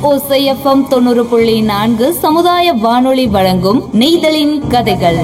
ஓசைஎஃப்எம் தொண்ணூறு புள்ளி நான்கு சமுதாய வானொலி வழங்கும் நெய்தலின் கதைகள்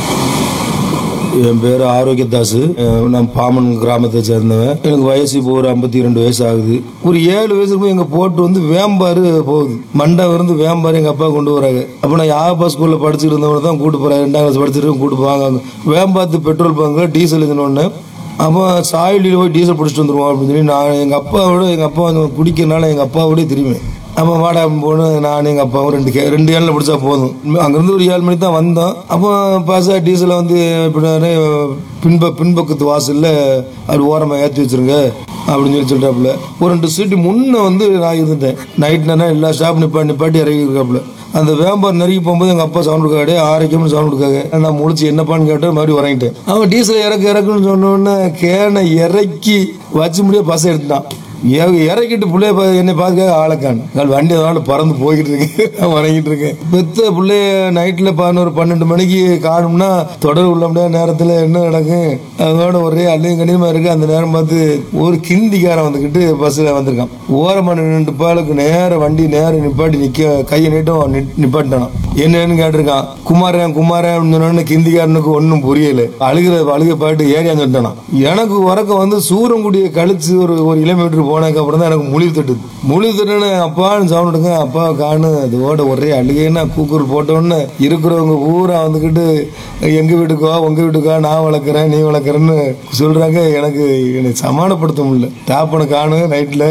என் பேர் ஆரோக்கியதாஸ் அஹ் நான் பாமன் கிராமத்தை சேர்ந்தவன் எனக்கு வயசு இப்போ ஒரு ஐம்பத்தி ரெண்டு வயசு ஆகுது ஒரு ஏழு வயசுக்கு போய் எங்க போட்டு வந்து வேம்பாரு போகுது மண்டை இருந்து வேம்பாரு எங்க அப்பா கொண்டு வராங்க அப்ப நான் யாப்பா ஸ்கூல்ல படிச்சுட்டு இருந்தவங்க தான் கூட்டு போறேன் ரெண்டாம் கிளாஸ் படிச்சிருக்கேன் கூட்டு போவாங்க வேம்பாத்து பெட்ரோல் பங்கு டீசல் இதுன்னு அப்போ சாயலில் போய் டீசல் பிடிச்சிட்டு வந்துருவோம் அப்படின்னு சொல்லி நான் எங்கள் அப்பாவோட எங்கள் அப்பா வந்து குடிக்கிறனால எங்கள் அப்பாவோடய தெரியுமே அப்போ வாடா போன நான் எங்கள் அப்பாவும் ரெண்டு கே ரெண்டு ஏழில் பிடிச்சா போதும் அங்கேருந்து ஒரு ஏழு மணிக்கு தான் வந்தோம் அப்போ பாசா டீசலை வந்து இப்படி பின்ப பின்பக்கத்து வாசலில் அப்படி ஓரமாக ஏற்றி வச்சிருங்க அப்படின்னு சொல்லி சொல்லிட்டாப்புல ஒரு ரெண்டு சீட்டு முன்ன வந்து நான் இருந்துட்டேன் நைட் நேரம் எல்லா ஸ்டாப் நிப்பாட்டி நிப்பாட்டி இறங்கி இருக்காப்புல அந்த வேம்பார் நெருங்கி போகும்போது எங்க அப்பா சவுண்ட் கொடுக்காடே ஆரோக்கியம்னு சவுண்ட் கொடுக்காங்க நான் முழிச்சு என்னப்பான்னு கேட்டு மறுபடியும் இறங்கிட்டேன் அவன் டீசல் இறக்கு இறக்குன்னு சொன்ன உடனே கேனை இறக்கி வச்சு முடிய பச எடுத்துட்டான் இற- இறக்கிட்டு பிள்ளைய பா- என்னை பார்க்க ஆளக்கான் நான் வண்டி அதனால பறந்து போய்கிட்டு இருக்கேன் நான் இறங்கிட்டு இருக்கேன் பெத்த பிள்ளைய நைட்ல பதினோரு பன்னெண்டு மணிக்கு காணும்னா தொடர் உள்ள முடியாத நேரத்துல என்ன நடக்கும் அதோட ஒரே அள்ளியும் கண்ணியமா இருக்கு அந்த நேரம் பார்த்து ஒரு கிந்திக்காரன் வந்துக்கிட்டு பஸ்ல வந்திருக்கான் ஓரமா நின்று பாலுக்கு நேர வண்டி நேர நிப்பாட்டி நிக்க கையை நீட்டும் நி- நிப்பாட்டினான் என்னன்னு கேட்டிருக்கான் குமாரன் குமாரன் அப்படின்னு சொன்னோடனே கிந்திக்காரனுக்கு ஒன்றும் புரியல அழுகிற அழுக பாட்டு ஏரியான்னு சொல்லிட்டான் எனக்கு உறக்கம் வந்து சூரங்குடியை கழிச்சு ஒரு ஒரு கிலோமீட்டர் போனதுக்கு அப்புறம் தான் எனக்கு முழி தட்டுது முழி தட்டுன்னு அப்பான்னு சவுண்ட் எடுங்க அப்பா காணு அதோட ஒரே அழுகைன்னா கூக்குரல் போட்டோன்னு இருக்கிறவங்க பூரா வந்துக்கிட்டு எங்க வீட்டுக்கோ உங்க வீட்டுக்கோ நான் வளர்க்குறேன் நீ வளர்க்குறேன்னு சொல்றாங்க எனக்கு என்னை சமாளப்படுத்த முடியல தாப்பனை காணு நைட்ல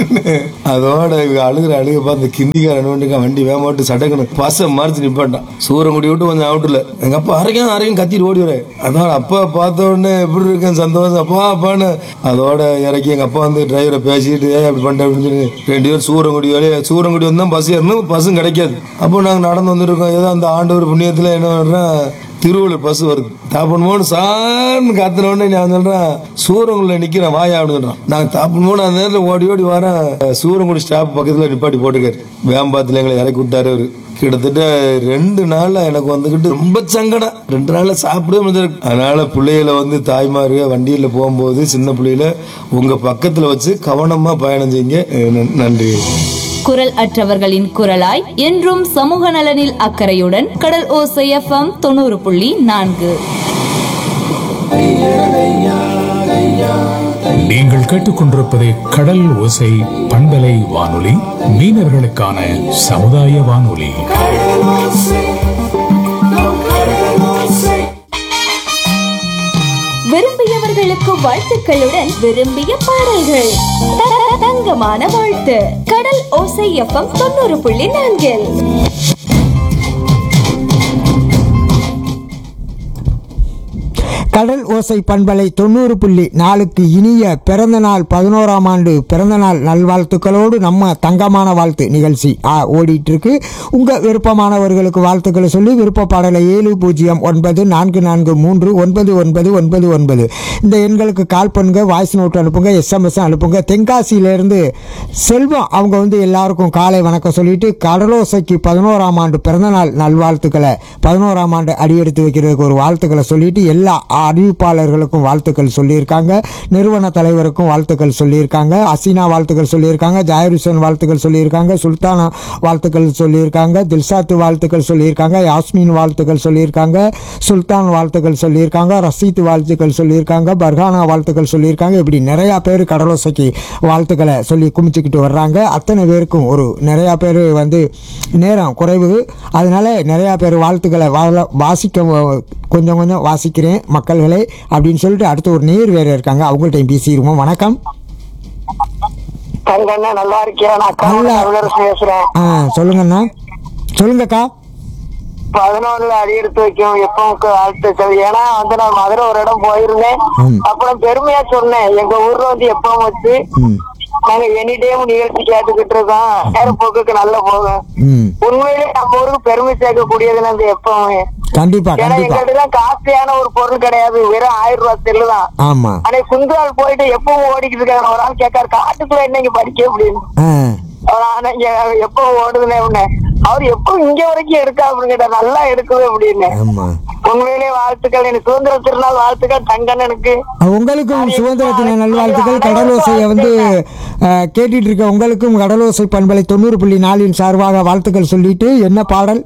அதோட இவங்க அழுகிற அழுகை பார்த்து கிந்திக்காரன் வந்துட்டு வண்டி வேமாட்டு சடக்குன்னு பச மறைச்சு நிப்பாட்டான் சூரங்குடி விட்டு கொஞ்சம் அவுட்டுல எங்க அப்பா அரைக்கும் அரைக்கும் கத்திட்டு ஓடி வரேன் அதான் அப்பா பார்த்த உடனே எப்படி இருக்கேன் சந்தோஷம் அப்பா அப்பான்னு அதோட இறக்கி எங்க அப்பா வந்து டிரைவரை பேசிட்டு "ஏய், அப்படி பண்ணிட்டேன் அப்படின்னு சொல்லி ரெண்டு பேரும் சூரங்குடி வரைய சூரங்குடி வந்தா பஸ் ஏறணும் பஸ்ஸும் கிடைக்காது அப்போ நாங்க நடந்து வந்துருக்கோம் ஏதோ அந்த ஆண்டவர் புண்ணியத்துல என்ன பண்றேன் திருவள்ளூர் பஸ் வருது தாப்பன் சார்னு கத்துன உடனே நான் சொல்றேன் சூரங்குடியில் நிக்கிறேன் வாயா அப்படின்னு சொல்றான் நான் தாப்பன் போன அந்த நேரத்தில் ஓடி ஓடி வரேன் சூரங்குடி ஸ்டாப் பக்கத்துல நிப்பாட்டி போட்டுக்காரு வேம்பாத்துல எங்களை இறக்கி விட்டாரு அவரு கிட்டத்தட்ட ரெண்டு நாள்ல எனக்கு வந்துகிட்டு ரொம்ப சங்கடம் ரெண்டு நாள்ல சாப்பிடவே முடியாது அதனால பிள்ளைகளை வந்து தாய்மாரு வண்டியில போகும்போது சின்ன பிள்ளையில உங்க பக்கத்துல வச்சு கவனமா பயணம் செய்யுங்க அஹ் நன்- நன்றி குரல் அற்றவர்களின் குரலாய் என்றும் சமூக நலனில் அக்கறையுடன் கடல் ஓசை எஃப்எம் தொண்ணூறு புள்ளி நான்கு நீங்கள் கேட்டுக்கொண்டிருப்பது கடல் ஓசை பண்பலை வானொலி மீனவர்களுக்கான சமுதாய வானொலி விரும்பியவர்களுக்கு வாழ்த்துக்களுடன் விரும்பிய பாடல்கள் த- த- தங்கமான வாழ்த்து கடல் ஓசை எஃப்எம் தொண்ணூறு புள்ளி நான்கில் கடல் ஓசை பண்பலை தொண்ணூறு புள்ளி நாலுக்கு இனிய பிறந்த நாள் பதினோராம் ஆண்டு பிறந்த நாள் நல்வாழ்த்துக்களோடு நம்ம தங்கமான வாழ்த்து நிகழ்ச்சி ஆ, ஓடிட்டு இருக்கு உங்க விருப்பமானவர்களுக்கு வாழ்த்துக்களை சொல்லி விருப்ப பாடலை ஏழு பூஜ்ஜியம் ஒன்பது நான்கு நான்கு மூன்று ஒன்பது ஒன்பது ஒன்பது ஒன்பது இந்த எண்களுக்கு கால் பண்ணுங்க வாய்ஸ் நோட் அனுப்புங்க எஸ்எம்எஸ் அனுப்புங்க தென்காசியிலேருந்து செல்வம் அவங்க வந்து எல்லாருக்கும் காலை வணக்கம் சொல்லிட்டு கடலோசைக்கு பதினோராம் ஆண்டு பிறந்தநாள் நல்வாழ்த்துக்களை பதினோராம் ஆண்டு அடியெடுத்து வைக்கிறதுக்கு ஒரு வாழ்த்துக்களை சொல்லிட்டு எல்லா அறிவிப்பாளர்களுக்கும் வாழ்த்துக்கள் சொல்லியிருக்காங்க நிறுவன தலைவருக்கும் வாழ்த்துக்கள் சொல்லியிருக்காங்க அசீனா வாழ்த்துக்கள் சொல்லியிருக்காங்க ஜாயர் ஹுசேன் வாழ்த்துக்கள் சொல்லியிருக்காங்க சுல்தானா வாழ்த்துக்கள் சொல்லியிருக்காங்க தில்சாத்து வாழ்த்துக்கள் சொல்லியிருக்காங்க யாஸ்மின் வாழ்த்துக்கள் சொல்லியிருக்காங்க சுல்தான் வாழ்த்துக்கள் சொல்லியிருக்காங்க ரசீத் வாழ்த்துக்கள் சொல்லியிருக்காங்க பர்கானா வாழ்த்துக்கள் சொல்லியிருக்காங்க இப்படி நிறையா பேர் கடலோசைக்கு வாழ்த்துக்களை சொல்லி குமிச்சுக்கிட்டு வர்றாங்க அத்தனை பேருக்கும் ஒரு நிறையா பேர் வந்து நேரம் குறைவு அதனால நிறையா பேர் வாழ்த்துக்களை வாழ வாசிக்க கொஞ்சம் கொஞ்சம் வாசிக்கிறேன் மக்கள்களே அப்படின்னு சொல்லிட்டு அடுத்து ஒரு நேர் வேறு இருக்காங்க அவங்கள்ட்ட பேசிடுவோம் வணக்கம் தங்கண்ணா நல்லா இருக்கியா நான் நல்லா. தமிழரசு பேசுறேன் ஆ சொல்லுங்கண்ணா சொல்லுங்கக்கா பதினொன்னுல அடி எடுத்து வைக்கும் எப்பவும் வாழ்த்துக்கள் ஏன்னா வந்து நான் மதுரை ஒரு இடம் போயிருந்தேன் ம். அப்புறம் பெருமையா சொன்னேன் எங்க ஊர்ல வந்து எப்பவும் வச்சு ம் நாங்க எனி டைம் நிகழ்ச்சி கேட்டுக்கிட்டு இருக்கோம் நேரப்போக்குக்கு நல்ல போகும் ம் உண்மையிலே நம்ம ஊருக்கு பெருமை சேர்க்கக்கூடியதுல அந்த எப்பவுமே கண்டிப்பா ஏன்னா கண்டிப்பா எங்கள்ட்ட காஸ்ட்லியான ஒரு பொருள் கிடையாது வெறும் ஆயிரம் ரூபாய் செல்லு தான் ஆமா ஆனா சுந்தரால் போயிட்டு எப்பவும் ஓடிக்கிட்டு இருக்காங்க ஒரு ஆள் கேட்காரு காட்டுக்குள்ள என்ன இங்க படிக்க அப்படின்னு ஆ ஆனா இங்க எப்போ ஓடுதுன்னு அவர் எப்போ இங்க வரைக்கும் எடுக்கா அப்படின்னு கேட்டா நல்லா எடுக்குது அப்படின்னு ஆமா உண்மையிலே வாழ்த்துக்கள் எனக்கு சுதந்திர திருநாள் வாழ்த்துக்கள் தங்கண்ணனுக்கு உங்களுக்கும் சுதந்திர தின நல்வாழ்த்துக்கள் கடலோசையை வந்து அஹ், கேட்டுட்டு இருக்க உங்களுக்கும் கடலோசை பண்பலை தொண்ணூறு புள்ளி நாலின் சார்பாக வாழ்த்துக்கள் சொல்லிட்டு என்ன பாடல்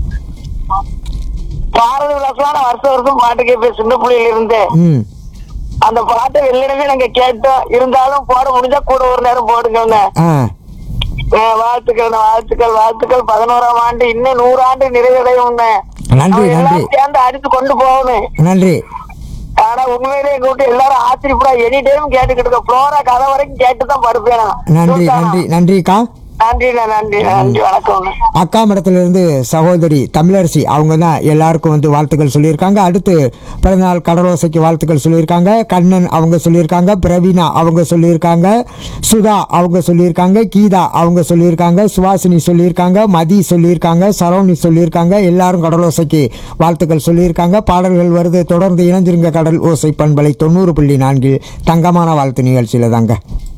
பாரத விலாசம் நான் வருஷம் வருஷம் பாட்டு கேட்பேன் சின்ன பிள்ளையில இருந்து ம் அந்த பாட்டை வெள்ளிடமே நாங்க கேட்டோம் இருந்தாலும் போட முடிஞ்சா கூட ஒரு நேரம் போடுங்க ஆ வாழ்த்துக்கள் வாழ்த்துக்கள் வாழ்த்துக்கள் பதினோராம் ஆண்டு இன்னும் நூறு ஆண்டு நிறைவடையும் நன்றி, நன்றி. சேர்ந்து அடிச்சு கொண்டு போகணும் நன்றி ஆனா உண்மையிலேயே கூட்டு எல்லாரும் ஆச்சரியப்படா எனி டைம் கேட்டுக்கிட்டு இருக்க ஃப்ளோரா கதை வரைக்கும் கேட்டு தான் படுப்பேன் நான். நன்றி நன்றி நன்றிக்கா நன்றிண்ணா நன்றி நன்றி வணக்கம் அக்காமடத்திலிருந்து சகோதரி தமிழரசி அவங்க தான் எல்லாருக்கும் வந்து வாழ்த்துக்கள் சொல்லியிருக்காங்க அடுத்து பிறந்தநாள் கடலோசைக்கு வாழ்த்துக்கள் சொல்லியிருக்காங்க கண்ணன் அவங்க சொல்லியிருக்காங்க பிரவீனா அவங்க சொல்லியிருக்காங்க சுதா அவங்க சொல்லியிருக்காங்க கீதா அவங்க சொல்லியிருக்காங்க சுவாசினி சொல்லியிருக்காங்க மதி சொல்லியிருக்காங்க சரவணி சொல்லியிருக்காங்க எல்லாரும் கடலோசைக்கு வாழ்த்துக்கள் சொல்லியிருக்காங்க பாடல்கள் வருது தொடர்ந்து இணைஞ்சிருங்க கடல் ஓசை பண்பலை தொண்ணூறு புள்ளி நான்கில் தங்கமான வாழ்த்து நிகழ்ச்சியில் தாங்க